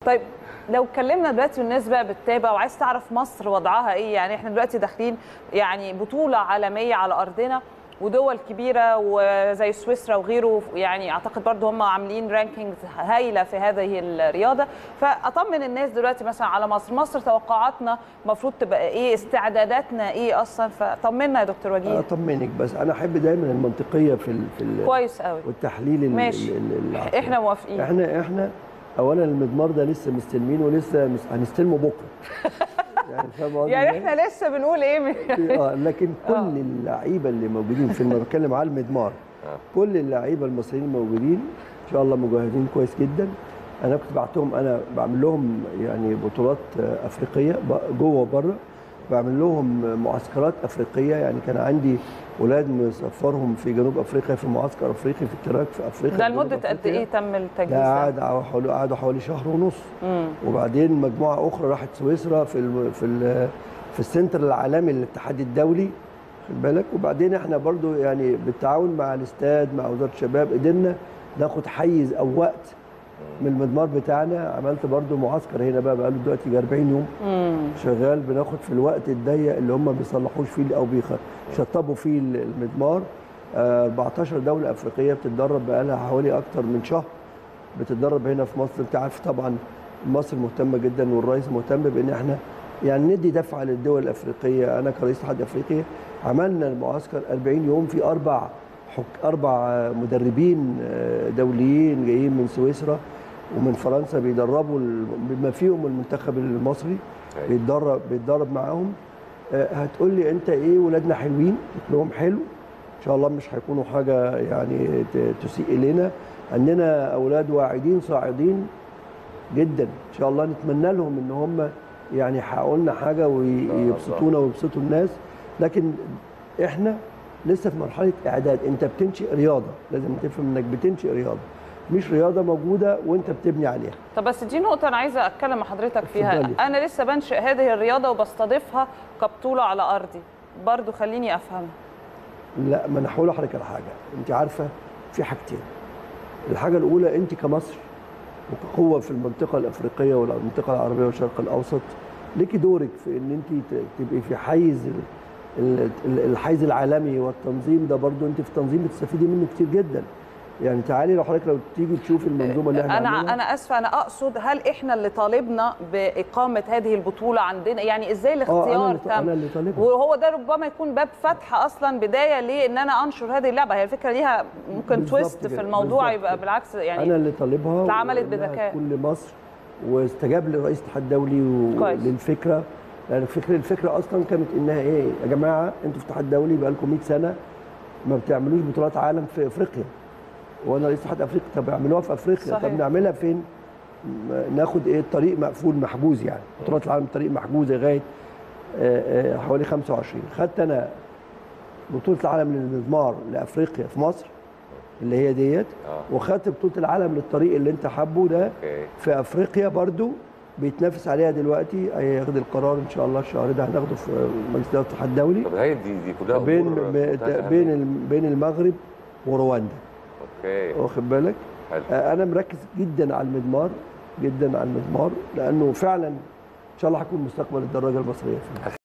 طيب لو اتكلمنا دلوقتي والناس بقى بتتابع وعايز تعرف مصر وضعها ايه يعني احنا دلوقتي داخلين يعني بطوله عالميه على ارضنا ودول كبيره وزي سويسرا وغيره يعني اعتقد برضو هم عاملين رانكينج هايله في هذه الرياضه فاطمن الناس دلوقتي مثلا على مصر مصر توقعاتنا المفروض تبقى ايه استعداداتنا ايه اصلا فطمنا يا دكتور وجيه اطمنك بس انا احب دايما المنطقيه في ال في ال كويس قوي والتحليل ال- ماشي. ال- ال- العقلي. احنا موافقين احنا احنا اولا المضمار ده لسه مستلمين ولسه مس- هنستلمه بكره يعني فاهم قصدي يعني إزاي؟ احنا لسه بنقول ايه من- اه لكن كل آه. اللعيبه اللي موجودين في الم- بتكلم على المضمار كل اللعيبه المصريين الموجودين ان شاء الله مجهزين كويس جدا انا كنت بعتهم انا بعمل لهم يعني بطولات آه، افريقيه ب- جوه وبره بعمل لهم معسكرات افريقيه يعني كان عندي اولاد مسافرهم في جنوب افريقيا في معسكر افريقي في التراك في افريقيا ده في جنوب لمده قد أفريقيا. ايه تم التجهيز ده ده؟ قعد حوالي قعدوا حوالي شهر ونص مم. وبعدين مجموعه اخرى راحت سويسرا في ال في ال في السنتر العالمي للاتحاد الدولي خد بالك وبعدين احنا برضو يعني بالتعاون مع الاستاد مع وزاره الشباب قدرنا ناخد حيز او وقت من المضمار بتاعنا عملت برضو معسكر هنا بقى بقاله دلوقتي يجي 40 يوم مم. شغال بناخد في الوقت الضيق اللي هم ما بيصلحوش فيه او بيشطبوا فيه المضمار آه، 14 دوله افريقيه بتتدرب بقالها حوالي اكتر من شهر بتتدرب هنا في مصر انت عارف طبعا مصر مهتمه جدا والرئيس مهتم بان احنا يعني ندي دفعه للدول الافريقيه انا كرئيس اتحاد افريقيا عملنا المعسكر 40 يوم في اربع حك اربع آه، مدربين آه، دوليين جايين من سويسرا ومن فرنسا بيدربوا ال- بما فيهم المنتخب المصري أيوة. بيتدرب بيتدرب معاهم آه، هتقول لي انت ايه ولادنا حلوين قلت لهم حلو ان شاء الله مش هيكونوا حاجه يعني ت- تسيء الينا عندنا اولاد واعدين صاعدين جدا ان شاء الله نتمنى لهم ان هم يعني يحققوا لنا حاجه ويبسطونا ويبسطوا الناس لكن احنا لسه في مرحله اعداد انت بتنشئ رياضه لازم تفهم انك بتنشئ رياضه مش رياضه موجوده وانت بتبني عليها طب بس دي نقطة أنا عايزة أتكلم مع حضرتك فيها، اتفضلي. أنا لسه بنشئ هذه الرياضة وبستضيفها كبطولة على أرضي، برضو خليني أفهم. لا ما انا هقول لحضرتك على حاجه انت عارفه في حاجتين الحاجه الاولى انت كمصر وكقوه في المنطقه الافريقيه والمنطقه العربيه والشرق الاوسط ليكي دورك في ان انت ت- تبقي في حيز ال- ال- ال- الحيز العالمي والتنظيم ده برضو انت في التنظيم بتستفيدي منه كتير جدا يعني تعالي لو حضرتك لو تيجي تشوفي المنظومه اللي احنا أنا عاملينها. أنا آسفة أنا أقصد هل إحنا اللي طالبنا بإقامة هذه البطولة عندنا؟ يعني إزاي اه انا الاختيار اللي انا تم؟ اللي طالبها وهو ده ربما يكون باب فتح أصلا بداية ليه إن أنا أنشر هذه اللعبة، هي الفكرة ليها ممكن بالظبط تويست في كده، الموضوع بالظبط يبقى كده. بالعكس يعني انا اللي طالبها اتعملت وإنها بذكاء. تكون لمصر واستجاب لرئيس الاتحاد الدولي كويس. للفكره لان الفكره الفكره اصلا كانت انها ايه يا جماعه انتوا في الاتحاد الدولي بقى لكم 100 سنه ما بتعملوش بطولات عالم في افريقيا وانا رئيس اتحاد افريقيا طب اعملوها في افريقيا صحيح. طب نعملها فين م- ناخد ايه الطريق مقفول محجوز يعني بطولات العالم طريق محجوز لغايه آه، آه، حوالي 25 خدت انا بطوله العالم للمضمار لافريقيا في مصر اللي هي ديت اه وخدت بطوله العالم للطريق اللي انت حابه ده اوكي في افريقيا برضو بيتنافس عليها دلوقتي هياخد القرار ان شاء الله الشهر ده هناخده في مجلس اداره الاتحاد الدولي طب هي دي دي كلها بين أمور ب- منتهى بين الأهمية. ال- بين المغرب ورواندا اوكي واخد بالك حلو آه، انا مركز جدا على المضمار جدا على المضمار لانه فعلا ان شاء الله هيكون مستقبل الدراجه المصريه فيه